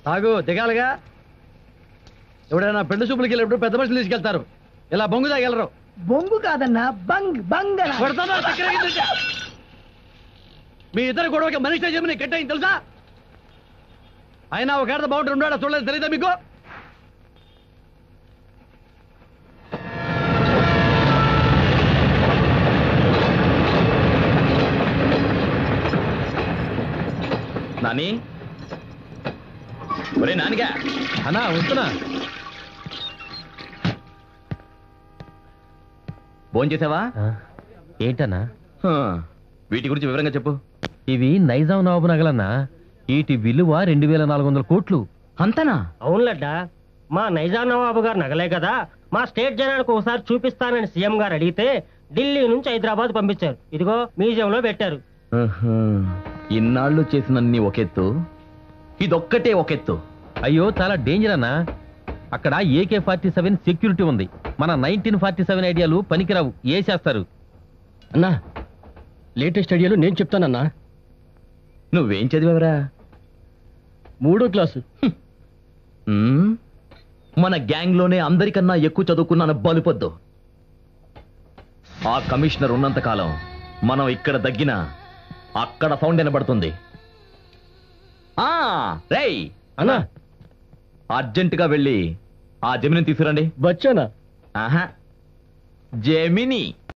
తాగు దిగాలిగా ఎవడైనా పెళ్లి చూపులకి వెళ్ళినప్పుడు పెద్ద మనుషులు తీసుకెళ్తారు ఇలా బొంగు తాగెళ్ళరు బొంగు కాదన్నా బంగ్ బంగ్ అన్నా. కొడతాను, చక్కెరకి తింటా. మీ ఇద్దరు గొడవకి మనిషి చెప్పి కట్టయింది తెలుసా అయినా ఒక ఏడాది బాగుంటుంది ఉన్నాడా చూడలేదు తెలియదా మీకు నాని ఒరే నానిగా అన్నా వస్తున్నా ఫోన్ చేసావా ఏంటన్నా హ, వీటి గురించి వివరంగా చెప్పు ఇవి నైజాం నవాబు నగలన్నా వీటి విలువ రెండు వేల నాలుగు వందల కోట్లు అంతనా అవునులడ్డా మా నైజాం నవాబు గారు నగలే కదా మా స్టేట్ జనానికి ఒకసారి చూపిస్తానని సీఎం గారు అడిగితే ఢిల్లీ నుంచి హైదరాబాద్ పంపించారు ఇదిగో మ్యూజియంలో పెట్టారు ఆహా. ఇన్నాళ్ళు చేసినన్ని ఒకెత్తు ఇదొక్కటే ఒకెత్తు అయ్యో చాలా డేంజర్ అన్నా అక్కడ ఏకే ఫార్టీ సెవెన్ సెక్యూరిటీ ఉంది మన నైన్టీన్ ఫార్టీ సెవెన్ ఐడియాలు పనికిరావు ఏ చేస్తారు అన్నా లేటెస్ట్ ఐడియాలు నేను చెప్తానన్నా నువ్వేం చదివావురా మూడో క్లాసు ఉమ్, మన గ్యాంగ్ లోనే అందరికన్నా ఎక్కువ చదువుకున్న బలుపొద్దు ఆ కమిషనర్ ఉన్నంత కాలం మనం ఇక్కడ దగ్గిన అక్కడ సౌండ్ వినబడుతుంది ఆ రేయ్ అన్నా అర్జెంటుగా వెళ్ళి ఆ జమిని తీసుకురండి వచ్చానా ఆహా జమిని